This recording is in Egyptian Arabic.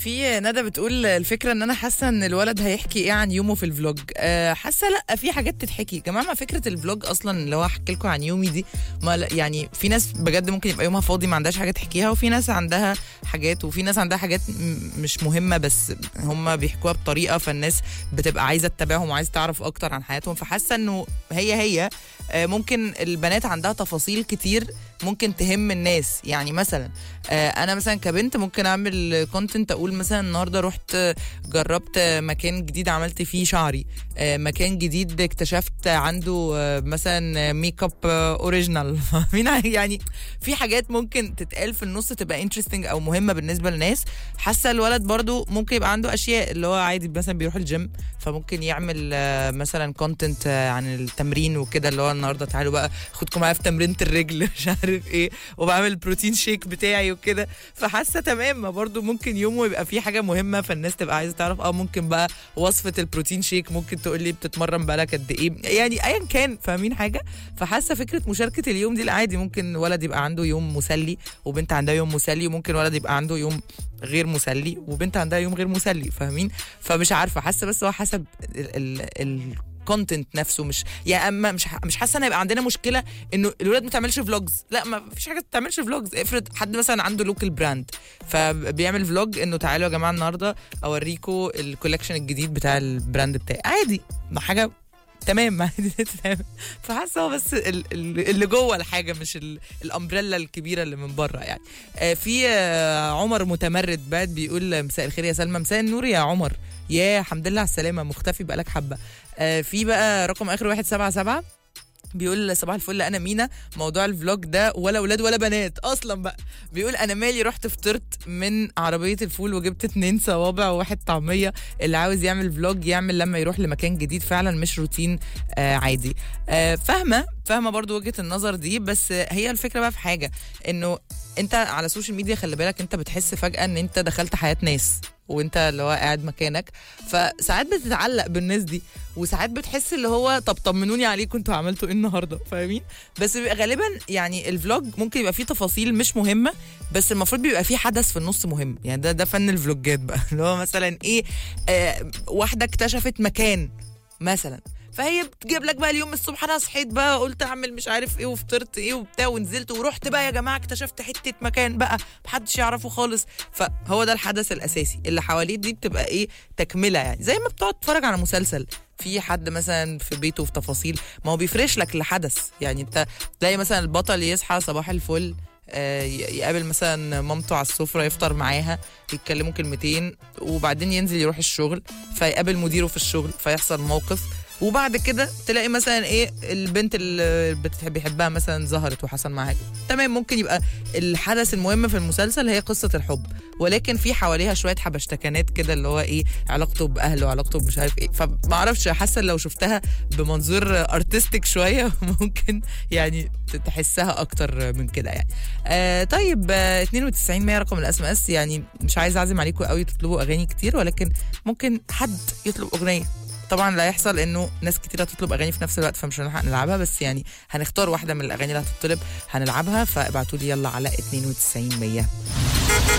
في ندى بتقول الفكره ان انا حاسه ان الولد هيحكي ايه عن يومه في الفلوج أه حاسه لا في حاجات تتحكي يا جماعه ما فكره الفلوج اصلا اللي هو احكي لكم عن يومي دي ما لا- يعني في ناس بجد ممكن يبقى يومها فاضي ما عندهاش حاجه تحكيها وفي ناس عندها حاجات وفي ناس عندها حاجات م- مش مهمه بس هم بيحكوها بطريقه فالناس بتبقى عايزه تتابعهم وعايزه تعرف اكتر عن حياتهم فحاسه انه هي هي آه، ممكن البنات عندها تفاصيل كتير ممكن تهم الناس يعني مثلا آه، انا مثلا كبنت ممكن اعمل كونتنت اقول مثلا النهارده رحت آه، جربت آه، مكان جديد عملت فيه شعري آه، مكان جديد اكتشفت عنده آه، مثلا ميك اب اوريجينال فاهمين يعني في حاجات ممكن تتقال في النص تبقى انترستنج او مهمه بالنسبه للناس حاسه الولد برضو ممكن يبقى عنده اشياء اللي هو عادي مثلا بيروح الجيم فممكن يعمل آه، مثلا كونتنت عن التمرين وكده اللي هو النهارده تعالوا بقى خدكم معايا في تمرينه الرجل مش عارف ايه وبعمل البروتين شيك بتاعي وكده فحاسه تمام ما برضو ممكن يومه يبقى فيه حاجه مهمه فالناس تبقى عايزه تعرف اه ممكن بقى وصفه البروتين شيك ممكن تقول لي بتتمرن بقالك قد ايه يعني ايا كان فاهمين حاجه فحاسه فكره مشاركه اليوم دي لا عادي ممكن ولد يبقى عنده يوم مسلي وبنت عندها يوم مسلي وممكن ولد يبقى عنده يوم غير مسلي وبنت عندها يوم غير مسلي فاهمين فمش عارفه حاسه بس هو حسب ال ال الكونتنت نفسه مش يعني اما مش ح- مش حاسه ان هيبقى عندنا مشكله انه الولاد ما تعملش فلوجز لا ما فيش حاجه تعملش فلوجز افرض حد مثلا عنده لوكال براند فبيعمل فلوج انه تعالوا يا جماعه النهارده اوريكم الكولكشن الجديد بتاع البراند بتاعي عادي ما حاجه تمام عادي تمام فحاسه هو بس ال- ال- اللي جوه الحاجه مش ال- الامبريلا الكبيره اللي من بره يعني آه، في آه، عمر متمرد بعد بيقول مساء الخير يا سلمى مساء النور يا عمر يا الحمد لله على السلامه مختفي بقالك حبه آه، في بقى رقم اخر 177 بيقول صباح الفل انا مينا موضوع الفلوج ده ولا ولاد ولا بنات اصلا بقى بيقول انا مالي رحت فطرت من عربيه الفول وجبت اتنين صوابع وواحد طعميه اللي عاوز يعمل فلوج يعمل لما يروح لمكان جديد فعلا مش روتين آه عادي آه فاهمه فاهمه برضو وجهه النظر دي بس آه، هي الفكره بقى في حاجه انه انت على السوشيال ميديا خلي بالك انت بتحس فجاه ان انت دخلت حياه ناس وانت اللي هو قاعد مكانك فساعات بتتعلق بالناس دي وساعات بتحس اللي هو طب طمنوني عليكم انتوا عملتوا ايه النهارده فاهمين بس بيبقى غالبا يعني الفلوج ممكن يبقى فيه تفاصيل مش مهمه بس المفروض بيبقى فيه حدث في النص مهم يعني ده ده فن الفلوجات بقى اللي هو مثلا ايه آه واحده اكتشفت مكان مثلا فهي بتجيب لك بقى اليوم الصبح انا صحيت بقى قلت اعمل مش عارف ايه وفطرت ايه وبتاع ونزلت ورحت بقى يا جماعه اكتشفت حته مكان بقى محدش يعرفه خالص فهو ده الحدث الاساسي اللي حواليه دي بتبقى ايه تكمله يعني زي ما بتقعد تتفرج على مسلسل في حد مثلا في بيته في تفاصيل ما هو بيفرش لك الحدث يعني انت تلاقي مثلا البطل يصحى صباح الفل آه، ي- يقابل مثلا مامته على السفرة يفطر معاها يتكلموا كلمتين وبعدين ينزل يروح الشغل فيقابل مديره في الشغل فيحصل موقف وبعد كده تلاقي مثلا ايه البنت اللي بتحب بيحبها مثلا ظهرت وحصل معاها كده. تمام ممكن يبقى الحدث المهم في المسلسل هي قصة الحب ولكن في حواليها شوية حبشتكنات كده اللي هو ايه علاقته بأهله وعلاقته مش عارف ايه فما اعرفش حاسة لو شفتها بمنظور ارتستيك شوية ممكن يعني تحسها اكتر من كده يعني آه طيب آه 92 100 رقم الاس ام اس يعني مش عايزه اعزم عليكم قوي تطلبوا اغاني كتير ولكن ممكن حد يطلب اغنيه طبعا اللي هيحصل انه ناس كتير هتطلب اغاني في نفس الوقت فمش هنلحق نلعبها بس يعني هنختار واحده من الاغاني اللي هتطلب هنلعبها فابعتوا لي يلا على 92 100